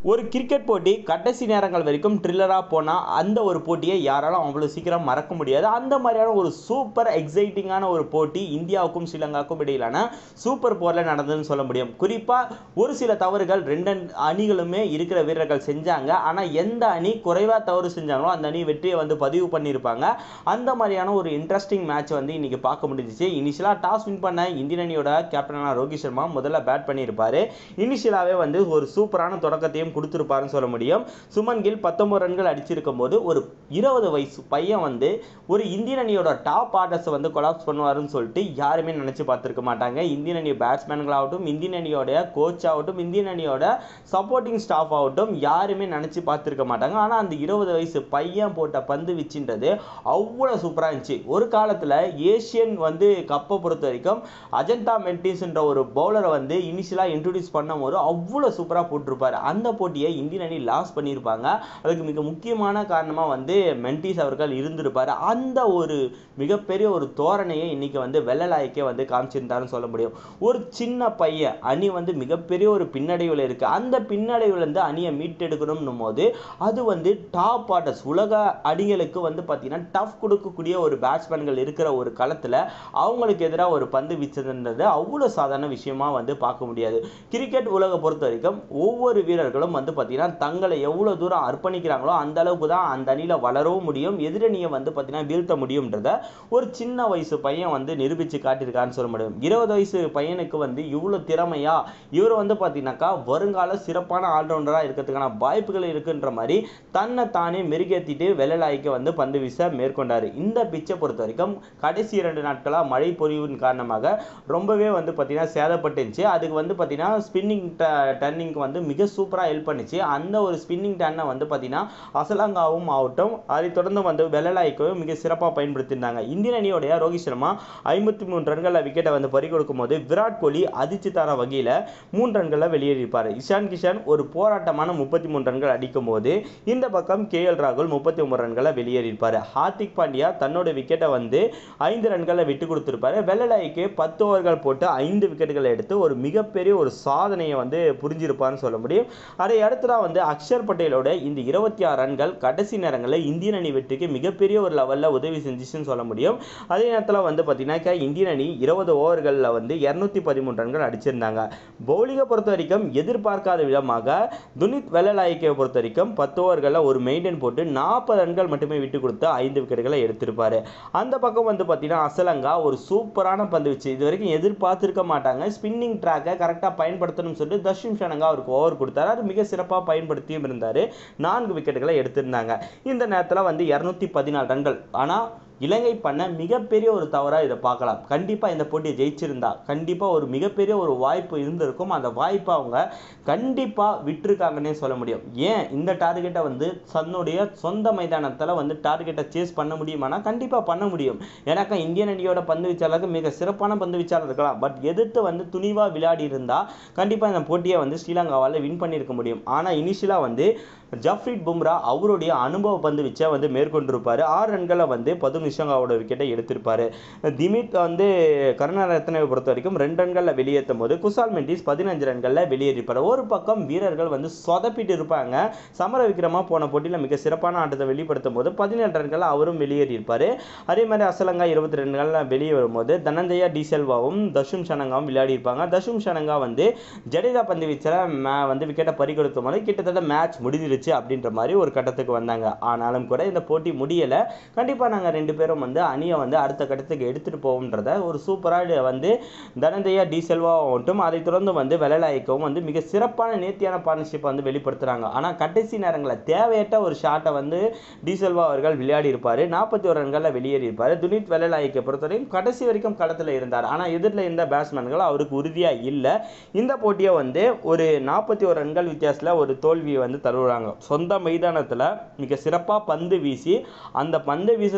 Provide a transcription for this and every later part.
ஒரு கிரிக்கெட் போட்டி கடைசி நேரங்கள் வரைக்கும் ட்ரில்லராக போனால் அந்த ஒரு போட்டியை யாராலும் அவ்வளோ சீக்கிரம் மறக்க முடியாது அந்த மாதிரியான ஒரு சூப்பர் எக்ஸைட்டிங்கான ஒரு போட்டி இந்தியாவுக்கும் ஸ்ரீலங்காவுக்கும் இடையிலான சூப்பர் போரில் நடந்ததுன்னு சொல்ல முடியும் குறிப்பாக ஒரு சில தவறுகள் ரெண்டு அணிகளுமே இருக்கிற வீரர்கள் செஞ்சாங்க ஆனால் எந்த அணி குறைவாக தவறு செஞ்சாங்களோ அந்த அணி வெற்றியை வந்து பதிவு பண்ணியிருப்பாங்க அந்த மாதிரியான ஒரு இன்ட்ரெஸ்டிங் மேட்ச் வந்து இன்னைக்கு பார்க்க முடிஞ்சிச்சு இனிஷியலாக டாஸ் வின் பண்ண இந்தியன் அணியோட கேப்டனான ரோஹித் சர்மா முதல்ல பேட் பண்ணியிருப்பாரு இனிஷியலாகவே வந்து ஒரு சூப்பரான தொடக்கத்தையும் கொடுத்துருப்பாருன்னு சொல்ல முடியும் சுமன் கில் பத்தொன்பது ரன்கள் அடிச்சிருக்கும் போது ஒரு இருபது வயசு பையன் வந்து ஒரு இந்தியன் அணியோட டாப் ஆர்டர்ஸை வந்து கொலாப்ஸ் பண்ணுவாருன்னு சொல்லிட்டு யாருமே நினச்சி பார்த்துருக்க மாட்டாங்க இந்தியன் அணி பேட்ஸ்மேன்களாகட்டும் இந்தியன் அணியோட கோச் ஆகட்டும் இந்தியன் அணியோட சப்போர்ட்டிங் ஸ்டாஃப் ஆகட்டும் யாருமே நினச்சி பார்த்துருக்க மாட்டாங்க ஆனால் அந்த இருபது வயசு பையன் போட்ட பந்து வீச்சுன்றது அவ்வளோ சூப்பராக இருந்துச்சு ஒரு காலத்தில் ஏஷியன் வந்து கப்பை பொறுத்த வரைக்கும் அஜந்தா மென்டிஸ்ன்ற ஒரு பவுலரை வந்து இனிஷியலாக இன்ட்ரடியூஸ் பண்ணும்போது அவ்வளோ சூப்பராக போட்டிருப்பாரு அந்த போட்டியை இந்தியன் அணி லாஸ் பண்ணியிருப்பாங்க அதுக்கு மிக முக்கியமான காரணமாக வந்து மென்டிஸ் அவர்கள் இருந்திருப்பார் அந்த ஒரு மிகப்பெரிய ஒரு தோரணையை இன்னைக்கு வந்து வெள்ளலாய்க்கே வந்து காமிச்சிருந்தாருன்னு சொல்ல முடியும் ஒரு சின்ன பையன் அணி வந்து மிகப்பெரிய ஒரு பின்னடைவில் இருக்கு அந்த பின்னடைவுலேருந்து அணியை மீட்டெடுக்கணும்னும் போது அது வந்து டாப் ஆர்டர்ஸ் உலக அணிகளுக்கு வந்து பார்த்தீங்கன்னா டஃப் கொடுக்கக்கூடிய ஒரு பேட்ஸ்மேன்கள் இருக்கிற ஒரு களத்தில் அவங்களுக்கு எதிராக ஒரு பந்து வீச்சதுன்றது அவ்வளோ சாதாரண விஷயமா வந்து பார்க்க முடியாது கிரிக்கெட் உலக பொறுத்த வரைக்கும் ஒவ்வொரு வீரர்களும் வந்து பார்த்தீங்கன்னா தங்களை எவ்வளோ தூரம் அர்ப்பணிக்கிறாங்களோ அந்த அளவுக்கு தான் அந்த அணியில் வளரவும் முடியும் எதிரணியை வந்து பார்த்தீங்கன்னா வீழ்த்த முடியும்ன்றத ஒரு சின்ன வயசு பையன் வந்து நிரூபித்து காட்டியிருக்காருன்னு சொல்ல முடியும் இருபது வயசு பையனுக்கு வந்து இவ்வளோ திறமையா இவர் வந்து பார்த்தீங்கன்னாக்கா வருங்கால சிறப்பான ஆல்ரவுண்டராக இருக்கிறதுக்கான வாய்ப்புகள் இருக்குன்ற மாதிரி தன்னை தானே மெருகேற்றிட்டு வெள்ளலாய்க்கு வந்து பந்து வீச மேற்கொண்டார் இந்த பிச்சை பொறுத்த வரைக்கும் கடைசி இரண்டு நாட்களாக மழை பொழிவின் காரணமாக ரொம்பவே வந்து பார்த்தீங்கன்னா சேதப்பட்டுருந்துச்சு அதுக்கு வந்து பார்த்தீங்கன்னா ஸ்பின்னிங் டர்னிங்க்கு வந்து மிக சூப்பராக ஹெல்ப் பண்ணிச்சு அந்த ஒரு ஸ்பின்னிங் டர்னை வந்து பார்த்தீங்கன்னா அசலங்காவும் ஆகட்டும் அதை தொடர்ந்து வந்து வெள்ளலாய்க்கும் மிக சிறப்பாக பயன்படுத்தியிருந்தாங்க இந்தியன் அணியோடைய ரோஹித் சர்மா ஐம்பத்தி மூணு ரன்களில் விக்கெட்டை வந்து பறி கொடுக்கும் போது விராட் கோலி அதிர்ச்சி தர வகையில் மூன்று ரன்களில் வெளியேறியிருப்பார் இஷான் கிஷன் ஒரு போராட்டமான முப்பத்தி மூணு ரன்கள் அடிக்கும் போது இந்த பக்கம் கே எல் ராகுல் முப்பத்தி ஒன்பது ரன்களை வெளியேறியிருப்பார் ஹார்திக் பாண்டியா தன்னோட விக்கெட்டை வந்து ஐந்து ரன்களை விட்டு கொடுத்துருப்பாரு வெள்ளலாய்க்கு பத்து ஓவர்கள் போட்டு ஐந்து விக்கெட்டுகளை எடுத்து ஒரு மிகப்பெரிய ஒரு சாதனையை வந்து புரிஞ்சிருப்பார்னு சொல்ல முடியும் அதை அடுத்ததாக வந்து அக்ஷர் பட்டேலோட இந்த இருபத்தி ஆறு ரன்கள் கடைசி நேரங்களில் இந்தியன் அணி வெற்றிக்கு மிகப்பெரிய ஒரு லெவலில் உதவி செஞ்சிச்சுன்னு சொல்ல முடியும் அதே நேரத்தில் வந்து பார்த்தீங்கன்னாக்கா இந்தியன் அணி இருபது ஓவர்களில் வந்து இரநூத்தி பதிமூணு ரன்கள் அடிச்சிருந்தாங்க பவுலிங்கை பொறுத்த வரைக்கும் எதிர்பார்க்காத விதமாக துனித் வெள்ளலாய்க்கை பொறுத்த வரைக்கும் பத்து ஓவர்களில் ஒரு மெயின்டைன் போட்டு நாற்பது ரன்கள் மட்டுமே விட்டு கொடுத்து ஐந்து விக்கெட்டுகளை எடுத்திருப்பாரு அந்த பக்கம் வந்து பார்த்தீங்கன்னா அசலங்கா ஒரு சூப்பரான பந்து வச்சு இது வரைக்கும் எதிர்பார்த்திருக்க மாட்டாங்க ஸ்பின்னிங் ட்ராக்கை கரெக்டாக பயன்படுத்தணும்னு சொல்லிட்டு தர்ஷிம் ஷனங்கா அவருக்கு ஓவர் கொடுத்தாரு அது மிக சிறப்பாக பயன்படுத்தியும் இருந்தார் நான்கு விக்கெட்டுகளை எடுத்திருந்தாங்க இந்த நேரத்தில் வந்து இரநூத்தி பதினாலு ரன்கள் ஆனால் இலங்கை பண்ண மிகப்பெரிய ஒரு தவறாக இதை பார்க்கலாம் கண்டிப்பாக இந்த போட்டியை ஜெயிச்சிருந்தா கண்டிப்பாக ஒரு மிகப்பெரிய ஒரு வாய்ப்பு இருந்திருக்கும் அந்த வாய்ப்பை அவங்க கண்டிப்பாக விட்டுருக்காங்கன்னே சொல்ல முடியும் ஏன் இந்த டார்கெட்டை வந்து தன்னுடைய சொந்த மைதானத்தில் வந்து டார்கெட்டை சேஸ் பண்ண முடியுமானா கண்டிப்பாக பண்ண முடியும் ஏன்னாக்கா இந்தியன் அணியோட பந்து வீச்சாளருக்கு மிக சிறப்பான பந்து வீச்சாளர் இருக்கலாம் பட் எதிர்த்து வந்து துணிவாக விளையாடி இருந்தால் கண்டிப்பாக இந்த போட்டியை வந்து ஸ்ரீலங்காவால் வின் பண்ணியிருக்க முடியும் ஆனால் இனிஷியலாக வந்து ஜஃப்ரீத் பும்ரா அவருடைய அனுபவ பந்து வீச்சை வந்து மேற்கொண்டிருப்பார் ஆறு ரன்களை வந்து பது நிஷங்காவோட விக்கெட்டை எடுத்திருப்பார் திமித் வந்து கருணாரத்னவை பொறுத்த வரைக்கும் ரெண்டு ரன்களில் வெளியேற்றும் போது குசால் மெண்டிஸ் பதினஞ்சு ரன்களில் வெளியேறிப்பார் ஒரு பக்கம் வீரர்கள் வந்து சொதப்பிட்டு இருப்பாங்க சமர விக்ரமா போன போட்டியில் மிக சிறப்பான ஆட்டத்தை வெளிப்படுத்தும் போது பதினேழு ரன்களில் அவரும் வெளியேறியிருப்பார் அதே மாதிரி அசலங்கா இருபத்தி ரெண்டு ரன்களில் வெளியே வரும்போது தனஞ்சயா டி செல்வாவும் தஷும் ஷனங்காவும் விளையாடி இருப்பாங்க தஷும் ஷனங்கா வந்து ஜடேஜா பந்து வீச்சில் மே வந்து விக்கெட்டை பறிகொடுத்தும் போது கிட்டத்தட்ட மேட்ச் முடிஞ்சிருச்சு அப்படின்ற மாதிரி ஒரு கட்டத்துக்கு வந்தாங்க ஆனாலும் கூட இந்த போட்டி முடியலை கண்டிப்பாக நாங்கள் ரெண்டு பேரும் வந்து அணியை வந்து அடுத்த கட்டத்துக்கு எடுத்துகிட்டு போவோம்ன்றத ஒரு சூப்பராக வந்து தனஞ்சயா டி செல்வாவும் அதை தொடர்ந்து வந்து வெள்ளலாய்க்கவும் வந்து மிக சிறப்பான நேர்த்தியான பார்ட்னர்ஷிப்பை வந்து வெளிப்படுத்துகிறாங்க ஆனால் கடைசி நேரங்களில் தேவையற்ற ஒரு ஷாட்டை வந்து டி செல்வா அவர்கள் விளையாடி இருப்பார் நாற்பத்தி ஒரு ரன்களில் வெளியேறியிருப்பார் துனித் வெள்ளலாய்க்கை பொறுத்தவரைக்கும் கடைசி வரைக்கும் களத்தில் இருந்தார் ஆனால் எதிரில் இருந்த பேட்ஸ்மேன்கள் அவருக்கு உறுதியாக இல்லை இந்த போட்டியை வந்து ஒரு நாற்பத்தி ஒரு ரன்கள் வித்தியாசத்தில் ஒரு தோல்வியை வந்து தருவாங்க சொந்த மைதானத்தில் மிக சிறப்பாக பந்து வீசி அந்த பந்து வீசுறதுக்கான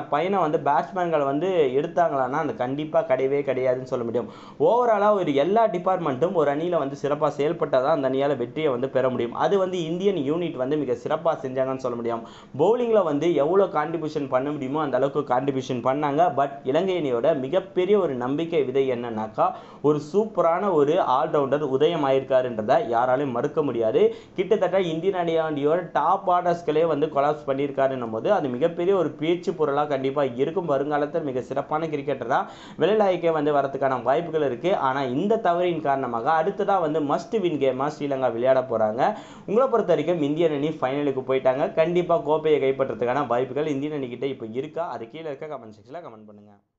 பயனை வந்து பேட்ஸ்மேன்கள் வந்து எடுத்தாங்களான்னா அந்த கண்டிப்பாக கிடையவே கிடையாதுன்னு சொல்ல முடியும் ஓவராலாக ஒரு எல்லா டிபார்ட்மெண்ட்டும் ஒரு அணியில் வந்து சிறப்பாக செயல்பட்டால் தான் அந்த அணியால் வெற்றியை வந்து பெற முடியும் அது வந்து இந்தியன் யூனிட் வந்து மிக சிறப்பாக செஞ்சாங்கன்னு சொல்ல முடியும் பவுலிங்கில் வந்து எவ்வளோ கான்ட்ரிபியூஷன் பண்ண முடியுமோ அந்த அளவுக்கு கான்ட்ரிபியூஷன் பண்ணாங்க பட் இலங்கை அணியோட மிகப்பெரிய ஒரு நம்பிக்கை விதை என்னன்னாக்கா ஒரு சூப்பரான ஒரு ஆல்ரவுண்டர் உதயம் ஆயிருக்காருன்றதை யாராலையும் மறுக்க முடியாது கிட்டத்தட்ட இந்தியன் அணியோட டாப் ஆர்டர்ஸ்களே வந்து கொலாப்ஸ் பண்ணியிருக்காருன்னும் போது அது மிகப்பெரிய ஒரு பேச்சு பொருளாக கண்டிப்பாக இருக்கும் வருங்காலத்தில் மிக சிறப்பான கிரிக்கெட்டராக வெளிநாயக்கே வந்து வரதுக்கான வாய்ப்புகள் இருக்கு ஆனால் இந்த தவறின் காரணமாக அடுத்ததாக வந்து மஸ்ட் வின் கேமாக ஸ்ரீலங்கா விளையாட போகிறாங்க உங்களை பொறுத்த வரைக்கும் இந்தியன் அணி ஃபைனலுக்கு போயிட்டாங்க கண்டிப்பாக கோப்பையை கைப்பற்றதுக்கான வாய்ப்புகள் இந்தியன் அணிக்கிட்ட இப்போ இருக்கா அது கீழே இருக்க கமெண்ட் செக்ஷனில் கமெண்ட் பண்ணுங்கள்